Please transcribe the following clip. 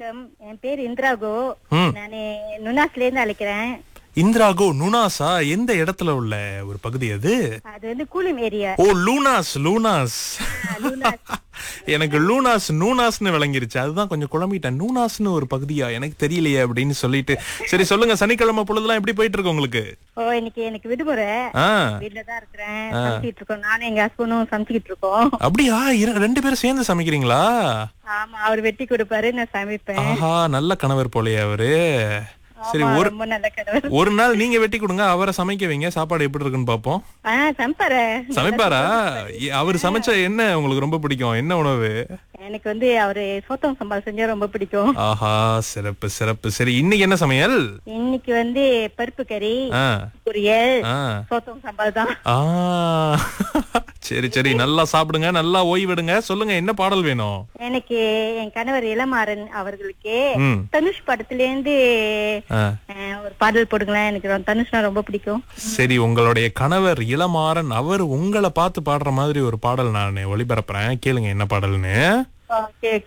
வணக்கம் என் பேர் இந்திராகோ ம். நானு நுனாஸ்ல இருந்து அழைக்கிறேன் இந்திராகோ நுனாஸா எந்த இடத்துல உள்ள ஒரு பகுதி அது அது வந்து கூலிம் ஏரியா ஓ லூனாஸ் லூனாஸ் எனக்கு லூனாஸ் நூனாஸ்னு விளங்கிருச்சு அதுதான் கொஞ்சம் குழம்பிட்டேன் நூனாஸ்னு ஒரு பகுதியா எனக்கு தெரியலையே அப்படின்னு சொல்லிட்டு சரி சொல்லுங்க சனிக்கிழமை பொழுதுலாம் எப்படி போயிட்டு இருக்கு உங்களுக்கு ஓ இன்னைக்கு எனக்கு விடுமுறை ஆ வீட்ல தான் இருக்கிறேன் சமைச்சிட்டு இருக்கோம் நானும் எங்க ஹஸ்பண்டும் சமைச்சிட்டு இருக்கோம் அப்படியா இர- ரெண்டு பேரும் சேர்ந்து சமைக்கிறீங்களா ஆமா அவர் வெட்டி கொடுப்பாரு நான் சமைப்பேன் ஆஹா நல்ல கணவர் போலயே அவரு சரி ஆமா, ஒரு ரொம்ப நல்ல கணவர் ஒரு நாள் நீங்க வெட்டி கொடுங்க அவரை சமைக்க வைங்க சாப்பாடு எப்படி இருக்குன்னு பாப்போம் ஆ சமைப்பாரு சமைப்பாரா ஏ, அவர் சமைச்ச என்ன உங்களுக்கு ரொம்ப பிடிக்கும் என்ன உணவு எனக்கு வந்து அவரு சோத்தம் சம்பால் செஞ்சா ரொம்ப பிடிக்கும் ஆஹா சிறப்பு சிறப்பு சரி இன்னைக்கு என்ன சமையல் இன்னைக்கு வந்து பருப்பு கறி ஆ பொரியல் ஆ சோத்தம் சம்பால் தான் ஆ சரி சரி நல்லா சாப்பிடுங்க நல்லா ஓய்வெடுங்க சொல்லுங்க என்ன பாடல் வேணும் எனக்கு என் கணவர் இளமாறன் அவர்களுக்கு ம் தனுஷ் படத்துல இருந்து ஆ. அஹ், ஒரு பாடல் போடுங்களேன் எனக்கு ரொம்ப- தனுஷ்னா ரொம்ப பிடிக்கும் சரி உங்களுடைய கணவர் இளமாறன் அவர் உங்களை பார்த்து பாடுற மாதிரி ஒரு பாடல் நான் ஒளிபரப்புறேன் கேளுங்க என்ன பாடல்னு ஓகே